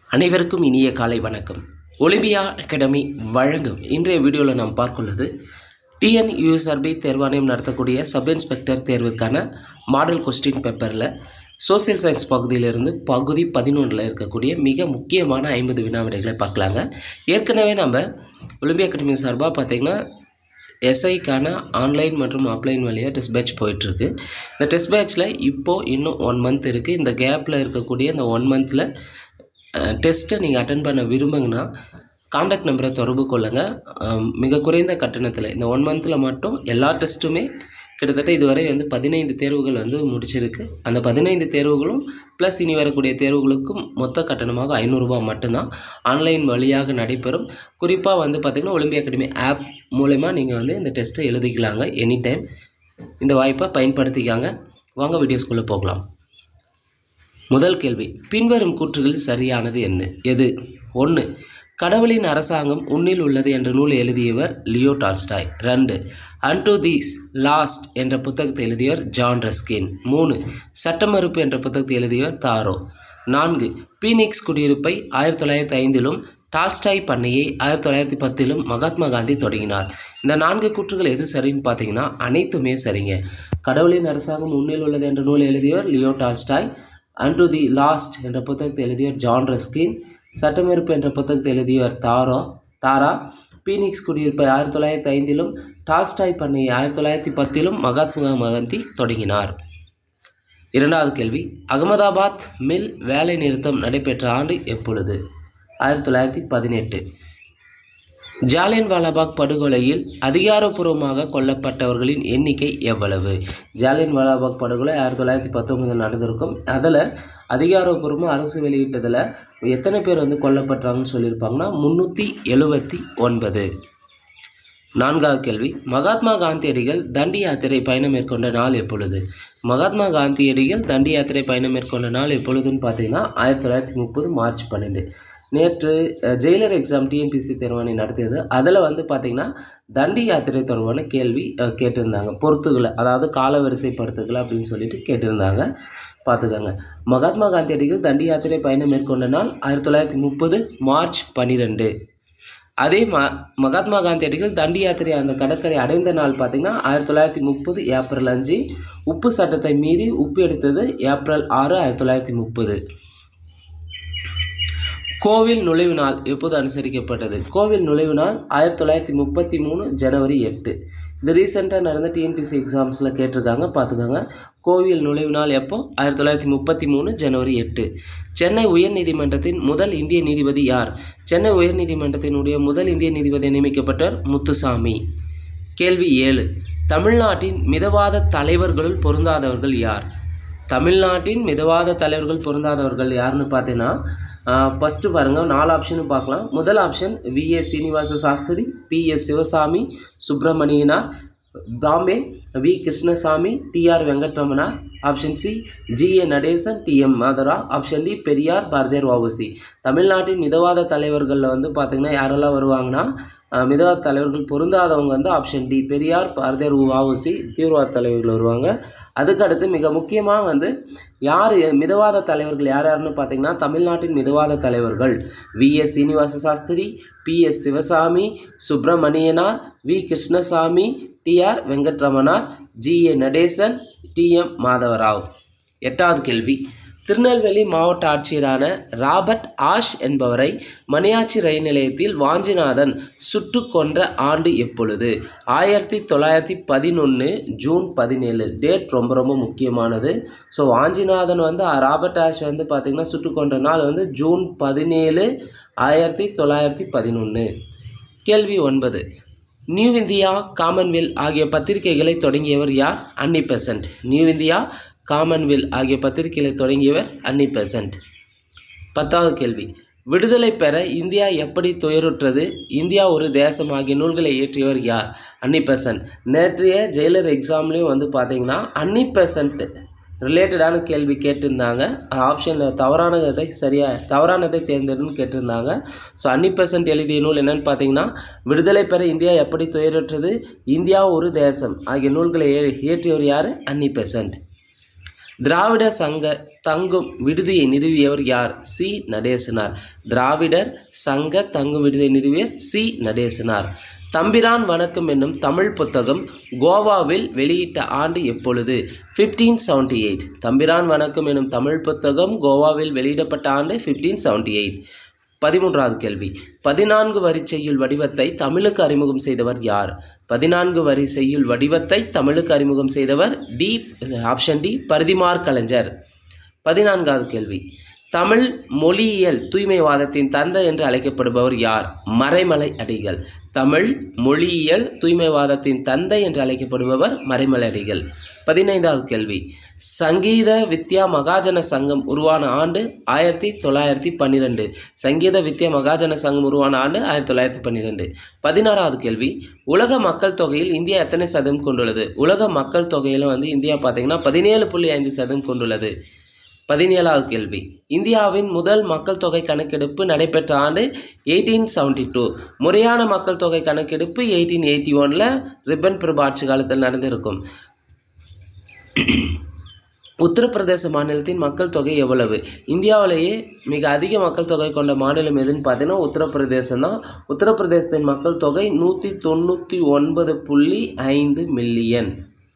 அனைவருக்கும் இனிய காலை வணக்கம் ஒலிம்பியா அகாடமி வழங்கும் இன்றைய வீடியோவில் நாம் பார்க்குள்ளது டிஎன் யூஎஸ்ஆர்பி தேர்வாணையம் நடத்தக்கூடிய சப் இன்ஸ்பெக்டர் தேர்வுக்கான மாடல் கொஸ்டின் பேப்பரில் சோசியல் சயின்ஸ் பகுதியிலிருந்து பகுதி பதினொன்றில் இருக்கக்கூடிய மிக முக்கியமான ஐம்பது வினா விடைகளை பார்க்கலாங்க ஏற்கனவே நம்ம ஒலிம்பியா அகாடமி சார்பாக பார்த்திங்கன்னா எஸ்ஐக்கான ஆன்லைன் மற்றும் ஆஃப்லைன் வழியாக டெஸ்ட் பேட்ச் போயிட்டுருக்கு இந்த டெஸ்ட் பேட்ச்சில் இப்போது இன்னும் ஒன் மந்த் இருக்குது இந்த கேப்பில் இருக்கக்கூடிய இந்த ஒன் மந்தில் டெஸ்ட்டை நீங்கள் அட்டன் பண்ண விரும்புங்கன்னா காண்டாக்ட் நம்பரை தொடர்பு கொள்ளுங்கள் அஹ், மிக குறைந்த கட்டணத்தில் இந்த ஒன் மந்தில் மட்டும் எல்லா டெஸ்ட்டுமே கிட்டத்தட்ட இதுவரை வந்து பதினைந்து தேர்வுகள் வந்து முடிச்சிருக்கு அந்த பதினைந்து தேர்வுகளும் ப்ளஸ் இனி வரக்கூடிய தேர்வுகளுக்கும் மொத்த கட்டணமாக ஐநூறுரூபா மட்டும்தான் ஆன்லைன் வழியாக நடைபெறும் குறிப்பாக வந்து பார்த்திங்கன்னா ஒலிம்பியா அகாடமி ஆப் மூலயமா நீங்கள் வந்து இந்த டெஸ்ட்டை எழுதிக்கலாங்க எனி டைம் இந்த வாய்ப்பை பயன்படுத்திக்காங்க வாங்க வீடியோஸ்குள்ளே போகலாம் முதல் கேள்வி பின்வரும் கூற்றுகளில் சரியானது என்ன எது ஒன்று கடவுளின் அரசாங்கம் உன்னில் உள்ளது என்ற நூலை எழுதியவர் லியோ டால்ஸ்டாய் ரெண்டு அன்டு தீஸ் லாஸ்ட் என்ற புத்தகத்தை எழுதியவர் ஜான் ரஸ்கின் மூணு சட்டமறுப்பு என்ற புத்தகத்தை எழுதியவர் தாரோ நான்கு பீனிக்ஸ் குடியிருப்பை ஆயிரத்தி தொள்ளாயிரத்தி ஐந்திலும் டால்ஸ்டாய் பண்ணையை ஆயிரத்தி தொள்ளாயிரத்தி பத்திலும் மகாத்மா காந்தி தொடங்கினார் இந்த நான்கு கூற்றுகள் எது சரின்னு பார்த்தீங்கன்னா அனைத்துமே சரிங்க கடவுளின் அரசாங்கம் உன்னில் உள்ளது என்ற நூலை எழுதியவர் Leo Tolstoy and the last என்ற புத்தகத்தை எழுதியவர் ஜான் ரஸ்கின் சட்டமறுப்பு என்ற புத்தகத்தை எழுதியவர் தாரோ தாரா பீனிக்ஸ் குடியிருப்பை ஆயிரத்தி தொள்ளாயிரத்தி ஐந்திலும் டால்ஸ்டாய் பண்ணையை ஆயிரத்தி தொள்ளாயிரத்தி பத்திலும் மகாத்மா காந்தி தொடங்கினார் இரண்டாவது கேள்வி அகமதாபாத் மில் வேலை நிறுத்தம் நடைபெற்ற ஆண்டு எப்பொழுது ஆயிரத்தி தொள்ளாயிரத்தி பதினெட்டு ஜாலியன் வாலாபாக் படுகொலையில் அதிகாரப்பூர்வமாக கொல்லப்பட்டவர்களின் எண்ணிக்கை எவ்வளவு ஜாலியன் வாலாபாக் படுகொலை ஆயிரத்தி தொள்ளாயிரத்தி பத்தொன்பதில் நடந்திருக்கும் அதில் அதிகாரப்பூர்வமாக அரசு வெளியிட்டதில் எத்தனை பேர் வந்து கொல்லப்பட்டாங்கன்னு சொல்லியிருப்பாங்கன்னா முந்நூற்றி எழுபத்தி ஒன்பது நான்காவது கேள்வி மகாத்மா காந்தியடிகள் தண்டி யாத்திரை பயணம் மேற்கொண்ட நாள் எப்பொழுது மகாத்மா காந்தியடிகள் தண்டி யாத்திரை பயணம் மேற்கொண்ட நாள் எப்பொழுதுன்னு பார்த்தீங்கன்னா ஆயிரத்தி தொள்ளாயிரத்தி முப்பது மார்ச் பன்னெண்டு நேற்று அஹ், ஜெயிலர் எக்ஸாம் டிஎன்பிசி தேர்வாணி நடத்தியது அதில் வந்து பார்த்திங்கன்னா தண்டி யாத்திரை தொடர்பான கேள்வி அஹ், கேட்டிருந்தாங்க பொறுத்துகளை அதாவது காலவரிசைப்படுத்துகளை அப்படின்னு சொல்லிட்டு கேட்டிருந்தாங்க பார்த்துக்கோங்க மகாத்மா காந்தியடிகள் தண்டி யாத்திரை பயணம் மேற்கொண்ட நாள் ஆயிரத்தி தொள்ளாயிரத்தி முப்பது மார்ச் பன்னிரெண்டு அதே ம மகாத்மா காந்தியடிகள் தண்டி யாத்திரை அந்த கடற்கரை அடைந்த நாள் பார்த்தீங்கன்னா ஆயிரத்தி தொள்ளாயிரத்தி முப்பது ஏப்ரல் அஞ்சு உப்பு சட்டத்தை மீறி உப்பு எடுத்தது ஏப்ரல் ஆறு ஆயிரத்தி தொள்ளாயிரத்தி முப்பது கோவில் நுழைவு நாள் எப்போது அனுசரிக்கப்பட்டது கோவில் நுழைவு நாள் ஆயிரத்தி தொள்ளாயிரத்தி முப்பத்தி மூணு ஜனவரி எட்டு இது ரீசெண்டாக நடந்த டிஎன்பிசி எக்ஸாம்ஸில் கேட்டிருக்காங்க பார்த்துக்கோங்க கோவில் நுழைவு நாள் எப்போ ஆயிரத்தி தொள்ளாயிரத்தி முப்பத்தி மூணு ஜனவரி எட்டு சென்னை உயர்நீதிமன்றத்தின் முதல் இந்திய நீதிபதி யார் சென்னை உயர்நீதிமன்றத்தினுடைய முதல் இந்திய நீதிபதி நியமிக்கப்பட்டவர் முத்துசாமி கேள்வி ஏழு தமிழ்நாட்டின் மிதவாத தலைவர்களுள் பொருந்தாதவர்கள் யார் தமிழ்நாட்டின் மிதவாத தலைவர்கள் பொருந்தாதவர்கள் யாருன்னு பார்த்தீங்கன்னா ஃபஸ்ட்டு பாருங்கள் நாலு ஆப்ஷனும் பார்க்கலாம் முதல் option V S Srinivasa Sastri P S Sivaswami Subramaniyanar Bombay V Krishnaswami TR Venkataramana option C G A Natesan T M மாதரா ஆப்ஷன் டி பெரியார் பாரதியார் வஉசி தமிழ்நாட்டின் மிதவாத தலைவர்களில் வந்து பார்த்திங்கன்னா யாரெல்லாம் வருவாங்கன்னா அஹ், மிதவாத தலைவர்கள் பொருந்தாதவங்க வந்து ஆப்ஷன் டி பெரியார் பாரதியார் வஉசி தீவிரவாத தலைவர்கள் வருவாங்க அதுக்கு அடுத்து மிக முக்கியமாக வந்து யார் மிதவாத தலைவர்கள் யார் யாருன்னு பார்த்தீங்கன்னா தமிழ்நாட்டின் மிதவாத தலைவர்கள் V S Srinivasa Sastri P S Sivaswami Subramaniyanar V Krishnaswami TR Venkataramanar G A Natesan T M Madhavrao எட்டாவது கேள்வி திருநெல்வேலி மாவட்ட ஆட்சியரான ராபர்ட் ஆஷ் என்பவரை மணியாச்சி ரயில் நிலையத்தில் வாஞ்சிநாதன் சுட்டு கொன்ற ஆண்டு எப்பொழுது ஆயிரத்தி தொள்ளாயிரத்தி பதினொன்று ஜூன் பதினேழு டேட் ரொம்ப ரொம்ப முக்கியமானது ஸோ வாஞ்சிநாதன் வந்து அஹ், ராபர்ட் ஆஷ் வந்து பார்த்திங்கன்னா சுட்டு கொன்ற நாள் வந்து ஜூன் பதினேழு ஆயிரத்தி தொள்ளாயிரத்தி பதினொன்று கேள்வி ஒன்பது நியூ இந்தியா காமன்வெல் ஆகிய பத்திரிகைகளை தொடங்கியவர் யார் Annie Besant new India commonweal ஆகிய பத்திரிகைகளை தொடங்கியவர் அன்னி பெசன்ட் பத்தாவது கேள்வி விடுதலை பெற இந்தியா எப்படி துயருற்றது இந்தியா ஒரு தேசம் ஆகிய நூல்களை இயற்றியவர் யார் அன்னி பெசன்ட் நேற்றைய ஜெயிலர் எக்ஸாம்லேயும் வந்து பார்த்தீங்கன்னா அன்னி பெசன்ட் ரிலேட்டடான கேள்வி கேட்டிருந்தாங்க ஆப்ஷனில் தவறானதை சரியாக தவறானதை தேர்ந்தெடுன்னு கேட்டிருந்தாங்க ஸோ அன்னி பெசன்ட் எழுதிய நூல் என்னன்னு பார்த்தீங்கன்னா விடுதலை பெற இந்தியா எப்படி துயருற்றது இந்தியா ஒரு தேசம் ஆகிய நூல்களை இய- இயற்றியவர் யார் அன்னி பெசன்ட் திராவிடர் சங்க தங்கும் விடுதியை நிறுவியவர் யார் சி நடேசனார் திராவிடர் சங்க தங்கும் விடுதியை நிறுவியர் சி நடேசனார் தம்பிரான் வணக்கம் என்னும் தமிழ் புத்தகம் கோவாவில் வெளியிட்ட ஆண்டு எப்பொழுது ஃபிஃப்டீன் செவன்டி எயிட் தம்பிரான் வணக்கம் என்னும் தமிழ் புத்தகம் கோவாவில் வெளியிடப்பட்ட ஆண்டு ஃபிஃப்டீன் செவன்டி எயிட் பதிமூன்றாவது கேள்வி பதினான்கு வரி செய்யுள் வடிவத்தை தமிழுக்கு அறிமுகம் செய்தவர் யார் பதினான்கு வரி செய்யுள் வடிவத்தை தமிழுக்கு அறிமுகம் செய்தவர் D option D Parithimar Kalaignar பதினான்காவது கேள்வி தமிழ் மொழியியல் தூய்மைவாதத்தின் தந்தை என்று அழைக்கப்படுபவர் யார் மறைமலை அடிகள் தமிழ் மொழியியல் தூய்மைவாதத்தின் தந்தை என்று அழைக்கப்படுபவர் மறைமலை அடிகள் பதினைந்தாவது கேள்வி சங்கீத வித்யா மகாஜன சங்கம் உருவான ஆண்டு ஆயிரத்தி தொள்ளாயிரத்தி பன்னிரெண்டு சங்கீத வித்யா மகாஜன சங்கம் உருவான ஆண்டு ஆயிரத்தி தொள்ளாயிரத்தி பன்னிரெண்டு பதினாறாவது கேள்வி உலக மக்கள் தொகையில் இந்தியா எத்தனை சதவீதம் கொண்டுள்ளது உலக மக்கள் தொகையில் வந்து இந்தியா பார்த்தீங்கன்னா பதினேழு புள்ளி ஐந்து சதவீதம் கொண்டுள்ளது பதினேழாவது கேள்வி இந்தியாவின் முதல் மக்கள் தொகை கணக்கெடுப்பு நடைபெற்ற ஆண்டு எயிட்டீன் செவன்டி டூ முறையான மக்கள் தொகை கணக்கெடுப்பு எயிட்டீன் எயிட்டி ஒனில் ரிப்பன் பிரபு ஆட்சி காலத்தில் நடந்திருக்கும் உத்தரப்பிரதேச மாநிலத்தின் மக்கள் தொகை எவ்வளவு இந்தியாவிலேயே மிக அதிக மக்கள் தொகை கொண்ட மாநிலம் எதுன்னு பார்த்தீங்கன்னா உத்தரப்பிரதேசம் தான் உத்தரப்பிரதேசத்தின் மக்கள் தொகை நூற்றி தொண்ணூற்றி ஒன்பது புள்ளி ஐந்து மில்லியன்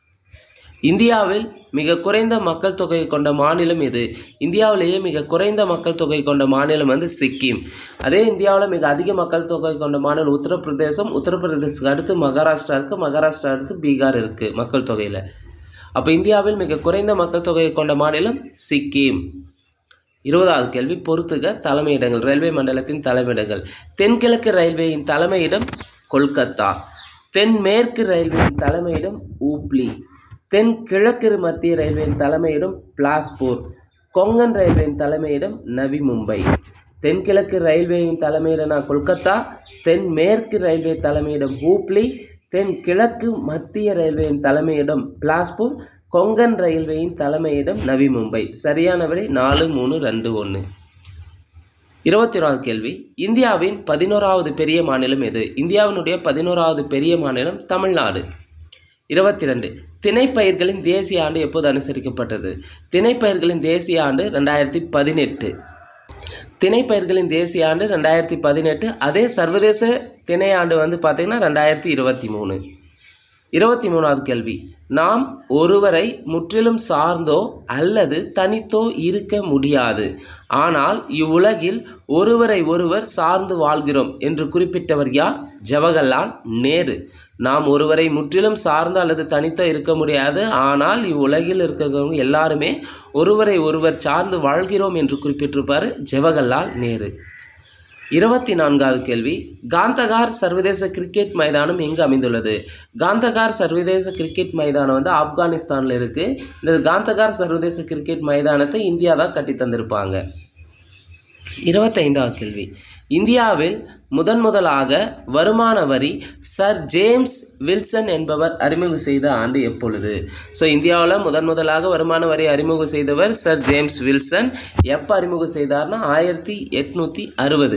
இந்தியாவில் மிக குறைந்த மக்கள் தொகை கொண்ட மாநிலம் எது இந்தியாவிலேயே மிக குறைந்த மக்கள் தொகை கொண்ட மாநிலம் வந்து சிக்கிம் அதே இந்தியாவில் மிக அதிக மக்கள் தொகை கொண்ட மாநிலம் உத்தரப்பிரதேசம் உத்தரப்பிரதேசத்துக்கு அடுத்து மகாராஷ்டிரா இருக்குது மகாராஷ்டிரா அடுத்து பீகார் இருக்குது மக்கள் தொகையில் அப்போ இந்தியாவில் மிக குறைந்த மக்கள் தொகையை கொண்ட மாநிலம் சிக்கிம் இருபதாவது கேள்வி பொறுத்துக தலைமையிடங்கள் ரயில்வே மண்டலத்தின் தலைமையிடங்கள் தென்கிழக்கு ரயில்வேயின் தலைமையிடம் கொல்கத்தா தென்மேற்கு ரயில்வேயின் தலைமையிடம் ஊப்ளி தென் கிழக்கு மத்திய ரயில்வேயின் தலைமையிடம் பிலாஸ்பூர் கொங்கன் ரயில்வேயின் தலைமையிடம் நவி மும்பை தென்கிழக்கு ரயில்வேயின் தலைமையிடம்னா கொல்கத்தா தென்மேற்கு ரயில்வே தலைமையிடம் ஹூப்ளி தென் கிழக்கு மத்திய ரயில்வேயின் தலைமையிடம் பிலாஸ்பூர் கொங்கன் ரயில்வேயின் தலைமையிடம் நவி மும்பை சரியான விடை நாலு மூணு ரெண்டு ஒன்று இருபத்தி ஓராவது கேள்வி இந்தியாவின் பதினோராவது பெரிய மாநிலம் எது இந்தியாவினுடைய பதினோராவது பெரிய மாநிலம் தமிழ்நாடு இருபத்தி ரெண்டு திணைப்பயிர்களின் தேசிய ஆண்டு எப்போது அனுசரிக்கப்பட்டது திணைப்பயிர்களின் தேசிய ஆண்டு ரெண்டாயிரத்தி பதினெட்டு திணைப்பயிர்களின் தேசிய ஆண்டு ரெண்டாயிரத்தி பதினெட்டு அதே சர்வதேச திணை ஆண்டு வந்து பார்த்திங்கன்னா ரெண்டாயிரத்தி இருபத்தி மூணு இருபத்தி மூணாவது கேள்வி நாம் ஒருவரை முற்றிலும் சார்ந்தோ அல்லது தனித்தோ இருக்க முடியாது ஆனால் இவ்வுலகில் ஒருவரை ஒருவர் சார்ந்து வாழ்கிறோம் என்று குறிப்பிட்டவர் யார் ஜவஹர்லால் நேரு நாம் ஒருவரை முற்றிலும் சார்ந்து அல்லது தனித்தோ இருக்க முடியாது ஆனால் இவ்வுலகில் இருக்கிறவங்க எல்லாருமே ஒருவரை ஒருவர் சார்ந்து வாழ்கிறோம் என்று குறிப்பிட்டிருப்பார் ஜவஹர்லால் நேரு இருபத்தி நான்காவது கேள்வி காந்தகார் சர்வதேச கிரிக்கெட் மைதானம் எங்கு அமைந்துள்ளது காந்தகார் சர்வதேச கிரிக்கெட் மைதானம் வந்து ஆப்கானிஸ்தானில் இருக்குது இந்த காந்தகார் சர்வதேச கிரிக்கெட் மைதானத்தை இந்தியா தான் கட்டி தந்திருப்பாங்க இருபத்தைந்தாவது கேள்வி இந்தியாவில் முதன் முதலாக வருமான வரி சர் ஜேம்ஸ் வில்சன் என்பவர் அறிமுகம் செய்த ஆண்டு எப்பொழுது ஸோ இந்தியாவில் முதன் முதலாக வருமான வரி அறிமுகம் செய்தவர் சர் ஜேம்ஸ் வில்சன் எப்போ அறிமுகம் செய்தார்னா ஆயிரத்தி எட்நூற்றி அறுபது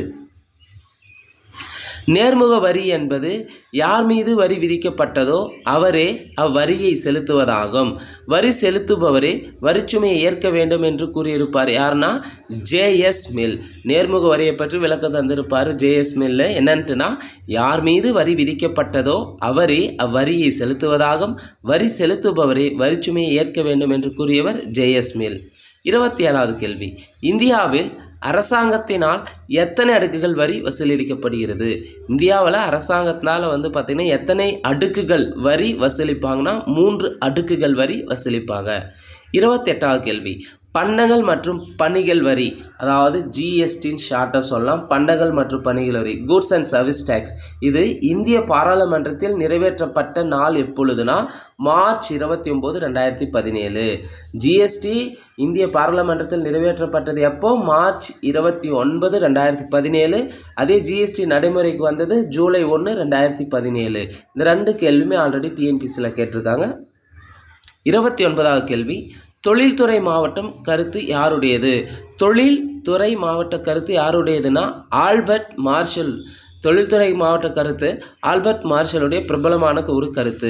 நேர்முக வரி என்பது யார் மீது வரி விதிக்கப்பட்டதோ அவரே அவ்வரியை செலுத்துவதாகும் வரி செலுத்துபவரே வரிச்சுமையை ஏற்க வேண்டும் என்று கூறியிருப்பார் யாருன்னா ஜேஎஸ் மில் நேர்முக வரியை பற்றி விளக்கம் தந்திருப்பார் ஜேஎஸ் மில்ல என்னன்ட்டுனா யார் மீது வரி விதிக்கப்பட்டதோ அவரே அவ்வரியை செலுத்துவதாகும் வரி செலுத்துபவரே வரிச்சுமையை ஏற்க வேண்டும் என்று கூறியவர் ஜேஎஸ் மில் இருபத்தி ஏழாவது கேள்வி இந்தியாவில் அரசாங்கத்தினால் எத்தனை அடுக்குகள் வரி வசூலிக்கப்படுகிறது இந்தியாவில் அரசாங்கத்தினால் வந்து பார்த்திங்கன்னா எத்தனை அடுக்குகள் வரி வசூலிப்பாங்கன்னா மூன்று அடுக்குகள் வரி வசூலிப்பாங்க இருபத்தெட்டாவது கேள்வி பண்டங்கள் மற்றும் பணிகள் வரி அதாவது ஜிஎஸ்டின்னு ஷார்ட்டாக சொல்லலாம் பண்டங்கள் மற்றும் பணிகள் வரி கூட்ஸ் அண்ட் சர்வீஸ் டேக்ஸ் இது இந்திய பாராளுமன்றத்தில் நிறைவேற்றப்பட்ட நாள் எப்பொழுதுனா மார்ச் இருபத்தி ஒம்பது ரெண்டாயிரத்தி பதினேழு ஜிஎஸ்டி இந்திய பாராளுமன்றத்தில் நிறைவேற்றப்பட்டது எப்போ மார்ச் இருபத்தி ஒன்பது ரெண்டாயிரத்தி பதினேழு அதே ஜிஎஸ்டி நடைமுறைக்கு வந்தது ஜூலை ஒன்று ரெண்டாயிரத்தி பதினேழு இந்த ரெண்டு கேள்வியுமே ஆல்ரெடி டிஎன்பிசியில் கேட்டிருக்காங்க இருபத்தி ஒன்பதாவது கேள்வி தொழில்துறை மாவட்டம் கருத்து யாருடையது தொழில்துறை மாவட்ட கருத்து யாருடையதுன்னா ஆல்பர்ட் மார்ஷல் தொழில்துறை மாவட்ட கருத்து ஆல்பர்ட் மார்ஷலுடைய பிரபலமான ஒரு கருத்து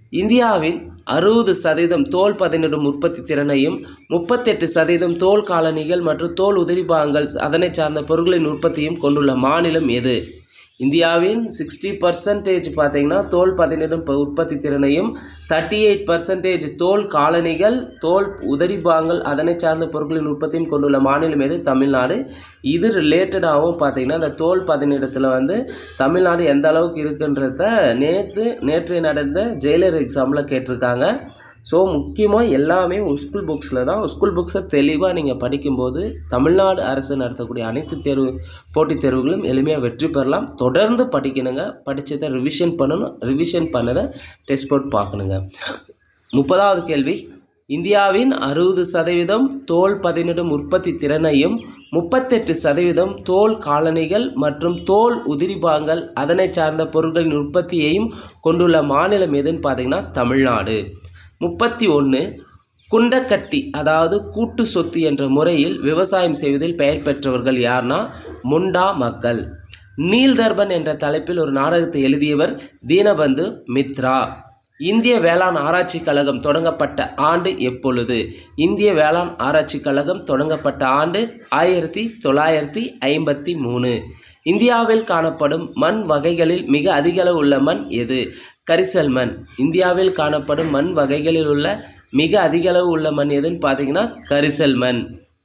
இந்தியாவின் அறுபது சதவீதம் தோல் பதனிடும் உற்பத்தி திறனையும் முப்பத்தெட்டு சதவீதம் தோல் காலணிகள் மற்றும் தோல் உதிரிபாகங்கள் அதனை சார்ந்த பொருட்களின் உற்பத்தியும் கொண்டுள்ள மாநிலம் எது இந்தியாவின் சிக்ஸ்டி பர்சன்டேஜ் பார்த்தீங்கன்னா தோல் பதனிடும் ப- உற்பத்தி திறனையும் தேர்ட்டி எயிட் பர்சன்டேஜ் தோல் காலணிகள் தோல் உதரிபாகங்கள் அதனை சார்ந்த பொருட்களின் உற்பத்தியும் கொண்டுள்ள மாநிலம் எது தமிழ்நாடு இது ரிலேட்டடாகவும் பார்த்தீங்கன்னா இந்த தோல் பதனிடத்தில் வந்து தமிழ்நாடு எந்த அளவுக்கு இருக்குன்றத நேற்று நேற்று நடந்த ஜெயிலர் எக்ஸாமில் கேட்டிருக்காங்க ஸோ முக்கியமாக எல்லாமே ஸ்கூல் புக்ஸில் தான் ஸ்கூல் புக்ஸை தெளிவாக நீங்கள் படிக்கும்போது தமிழ்நாடு அரசு நடத்தக்கூடிய அனைத்து தேர்வு போட்டித் தேர்வுகளும் எளிமையாக வெற்றி பெறலாம் தொடர்ந்து படிக்கணுங்க படித்ததை ரிவிஷன் பண்ணணும் ரிவிஷன் பண்ணதை டெஸ்ட் போட்டு பார்க்கணுங்க முப்பதாவது கேள்வி இந்தியாவின் அறுபது சதவீதம் தோல் பதினிடும் உற்பத்தி திறனையும் முப்பத்தெட்டு சதவீதம் தோல் காலணிகள் மற்றும் தோல் உதிரிபாகங்கள் அதனை சார்ந்த பொருட்களின் உற்பத்தியையும் கொண்டுள்ள மாநிலம் எதுன்னு பார்த்தீங்கன்னா தமிழ்நாடு முப்பத்தி ஒன்று குண்டக்கட்டி அதாவது கூட்டு சொத்து என்ற முறையில் விவசாயம் செய்வதில் பெயர் பெற்றவர்கள் யார்னா முண்டா மக்கள் நீல்தர்பன் என்ற தலைப்பில் ஒரு நாடகத்தை எழுதியவர் தீனபந்து மித்ரா இந்திய வேளாண் ஆராய்ச்சி கழகம் தொடங்கப்பட்ட ஆண்டு எப்பொழுது இந்திய வேளாண் ஆராய்ச்சி கழகம் தொடங்கப்பட்ட ஆண்டு ஆயிரத்தி தொள்ளாயிரத்தி ஐம்பத்தி மூணு இந்தியாவில் காணப்படும் மண் வகைகளில் மிக அதிக அளவு உள்ள மண் எது கரிசல் மண் இந்தியாவில் காணப்படும் மண் வகைகளில் உள்ள மிக அதிக அளவு உள்ள மண் எதுன்னு பார்த்தீங்கன்னா கரிசல் மண்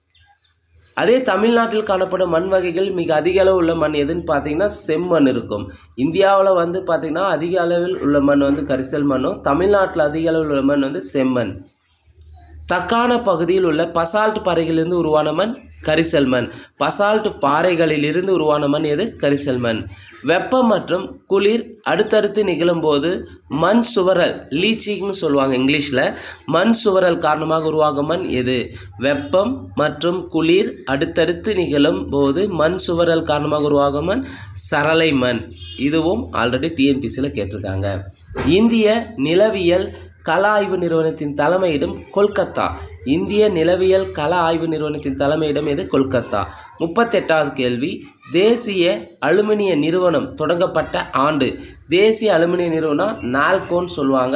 அதே தமிழ்நாட்டில் காணப்படும் மண் வகைகள் மிக அதிக அளவு உள்ள மண் எதுன்னு பார்த்தீங்கன்னா செம்மண் இருக்கும் இந்தியாவில் வந்து பார்த்தீங்கன்னா அதிக அளவில் உள்ள மண் வந்து கரிசல் மண்ணும் தமிழ்நாட்டில் அதிக அளவில் உள்ள மண் வந்து செம்மண் தக்கான பகுதியில் உள்ள பசால்ட் பாறைகளிலிருந்து உருவான மண் கரிசல் மண் பசால்ட் பாறைகளிலிருந்து உருவான மண் எது கரிசல் மண் வெப்பம் மற்றும் குளிர் அடுத்தடுத்து நிகழும்போது மண் சுவரல் லீச்சிங்னு சொல்லுவாங்க இங்கிலீஷில் மண் சுவரல் காரணமாக உருவாகும் மண் எது வெப்பம் மற்றும் குளிர் அடுத்தடுத்து நிகழும் போது மண் சுவரல் காரணமாக உருவாகும் மண் சரளை மண் இதுவும் ஆல்ரெடி டிஎன்பிசியில் கேட்டிருக்காங்க இந்திய நிலவியல் கள ஆய்வு நிறுவனத்தின் தலைமையிடம் கொல்கத்தா இந்திய நிலவியல் கள ஆய்வு நிறுவனத்தின் தலைமையிடம் எது கொல்கத்தா முப்பத்தெட்டாவது கேள்வி தேசிய அலுமினிய நிறுவனம் தொடங்கப்பட்ட ஆண்டு தேசிய அலுமினிய நிறுவனம் நால்கோன்னு சொல்லுவாங்க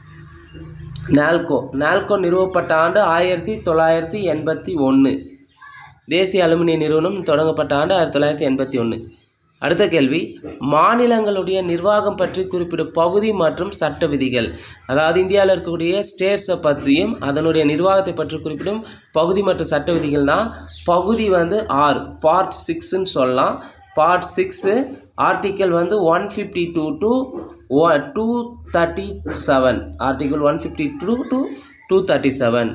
நால்கோ நால்கோ நிறுவப்பட்ட ஆண்டு ஆயிரத்தி தொள்ளாயிரத்தி எண்பத்தி ஒன்று தேசிய அலுமினிய நிறுவனம் தொடங்கப்பட்ட ஆண்டு ஆயிரத்தி தொள்ளாயிரத்தி எண்பத்தி ஒன்று அடுத்த கேள்வி மாநிலங்களுடைய நிர்வாகம் பற்றி குறிப்பிடும் பகுதி மற்றும் சட்ட விதிகள் அதாவது இந்தியாவில் இருக்கக்கூடிய ஸ்டேட்ஸை பற்றியும் அதனுடைய நிர்வாகத்தை பற்றி குறிப்பிடும் பகுதி மற்றும் சட்ட விதிகள்னா பகுதி வந்து ஆறு பார்ட் சிக்ஸ்ன்னு சொல்லலாம் பார்ட் சிக்ஸு ஆர்டிக்கல் வந்து one fifty two to two thirty seven article one fifty two to two thirty seven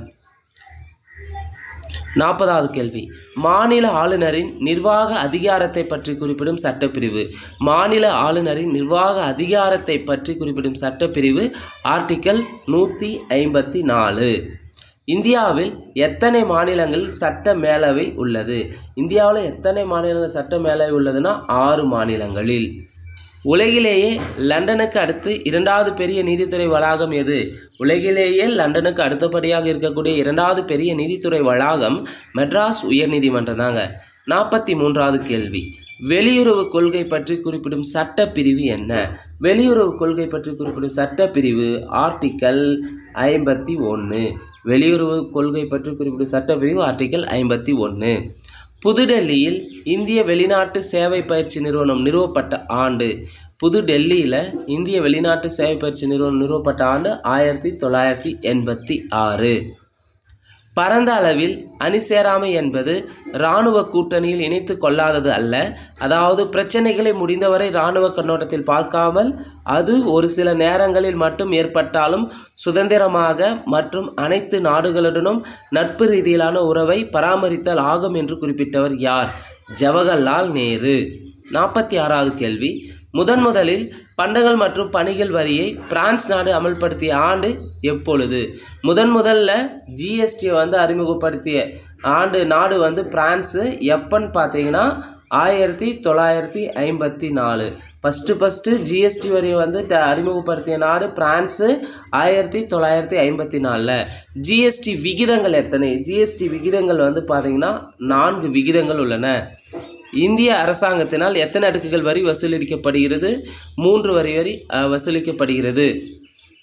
நாற்பதாவது கேள்வி மாநில ஆளுநரின் நிர்வாக அதிகாரத்தை பற்றி குறிப்பிடும் சட்டப்பிரிவு மாநில ஆளுநரின் நிர்வாக அதிகாரத்தை பற்றி குறிப்பிடும் சட்டப்பிரிவு ஆர்டிக்கல் நூற்றி ஐம்பத்தி நாலு இந்தியாவில் எத்தனை மாநிலங்களில் சட்ட மேலவை உள்ளது இந்தியாவில் எத்தனை மாநிலங்கள் சட்ட மேலவை உள்ளதுன்னா ஆறு மாநிலங்களில் உலகிலேயே லண்டனுக்கு அடுத்து இரண்டாவது பெரிய நீதித்துறை வளாகம் எது உலகிலேயே லண்டனுக்கு அடுத்தபடியாக இருக்கக்கூடிய இரண்டாவது பெரிய நீதித்துறை வளாகம் மெட்ராஸ் உயர்நீதிமன்றம் தாங்க நாற்பத்தி மூன்றாவது கேள்வி வெளியுறவு கொள்கை பற்றி குறிப்பிடும் சட்டப்பிரிவு என்ன வெளியுறவு கொள்கை பற்றி குறிப்பிடும் சட்டப்பிரிவு ஆர்டிக்கல் ஐம்பத்தி ஒன்று வெளியுறவு கொள்கை பற்றி குறிப்பிடும் சட்டப்பிரிவு ஆர்டிக்கல் ஐம்பத்தி ஒன்று புதுடெல்லியில் இந்திய வெளிநாட்டு சேவை பயிற்சி நிறுவனம் நிறுவப்பட்ட ஆண்டு புதுடெல்லியில் இந்திய வெளிநாட்டு சேவை பயிற்சி நிறுவனம் நிறுவப்பட்ட ஆண்டு ஆயிரத்தி தொள்ளாயிரத்தி எண்பத்தி ஆறு பரந்த அளவில் அணி சேராமை என்பது இராணுவ கூட்டணியில் இணைத்து கொள்ளாதது அல்ல அதாவது பிரச்சனைகளை முடிந்தவரை இராணுவ கண்ணோட்டத்தில் பார்க்காமல் அது ஒரு சில நேரங்களில் மட்டும் ஏற்பட்டாலும் சுதந்திரமாக மற்றும் அனைத்து நாடுகளுடனும் நட்பு ரீதியிலான உறவை பராமரித்தல் ஆகும் என்று குறிப்பிட்டவர் யார் ஜவஹர்லால் நேரு நாற்பத்தி ஆறாவது கேள்வி முதன் முதலில் பண்டங்கள் மற்றும் பணிகள் வரியை பிரான்ஸ் நாடு அமல்படுத்திய ஆண்டு எப்பொழுது முதன் முதல்ல ஜிஎஸ்டியை வந்து அறிமுகப்படுத்திய ஆண்டு நாடு வந்து பிரான்ஸு எப்பன்னு பார்த்தீங்கன்னா ஆயிரத்தி தொள்ளாயிரத்தி ஐம்பத்தி நாலு ஃபஸ்ட்டு ஃபஸ்ட்டு ஜிஎஸ்டி வரி வந்து த- அறிமுகப்படுத்திய நாடு பிரான்ஸு ஆயிரத்தி தொள்ளாயிரத்தி ஐம்பத்தி நாலில் ஜிஎஸ்டி விகிதங்கள் எத்தனை ஜிஎஸ்டி விகிதங்கள் வந்து பார்த்தீங்கன்னா நான்கு விகிதங்கள் உள்ளன இந்திய அரசாங்கத்தினால் எத்தனை அடுக்குகள் வரி வசூலிக்கப்படுகிறது மூன்று வரி வரி அஹ், வசூலிக்கப்படுகிறது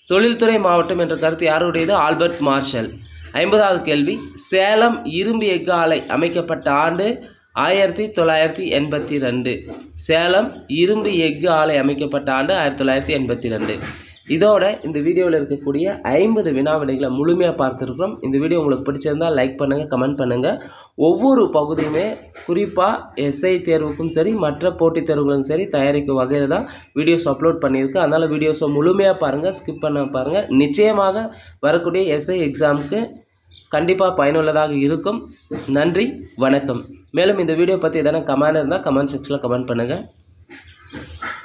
தொழில்துறை மாவட்டம் என்ற கருத்து யாருடையது ஆல்பர்ட் மார்ஷல் ஐம்பதாவது கேள்வி சேலம் இரும்பு எஃகு ஆலை அமைக்கப்பட்ட ஆண்டு ஆயிரத்தி தொள்ளாயிரத்தி எண்பத்தி ரெண்டு சேலம் இரும்பு எஃகு ஆலை அமைக்கப்பட்ட ஆண்டு ஆயிரத்தி தொள்ளாயிரத்தி எண்பத்தி ரெண்டு இதோட இந்த வீடியோவில் இருக்கக்கூடிய ஐம்பது வினா விடைகளை முழுமையாக பார்த்துருக்குறோம் இந்த வீடியோ உங்களுக்கு பிடிச்சிருந்தால் லைக் பண்ணுங்கள் கமெண்ட் பண்ணுங்கள் ஒவ்வொரு பகுதியுமே குறிப்பாக எஸ்ஐ தேர்வுக்கும் சரி மற்ற போட்டித் தேர்வுகளுக்கும் சரி தயாரிக்கும் வகையில் தான் வீடியோஸ் அப்லோட் பண்ணியிருக்கு அதனால் வீடியோஸை முழுமையாக பாருங்கள் ஸ்கிப் பண்ண பாருங்கள் நிச்சயமாக வரக்கூடிய எஸ்ஐ எக்ஸாமுக்கு கண்டிப்பாக பயனுள்ளதாக இருக்கும் நன்றி வணக்கம் மேலும் இந்த வீடியோ பற்றி எதனா கமெண்ட் இருந்தால் கமெண்ட் செக்ஷனில் கமெண்ட் பண்ணுங்கள்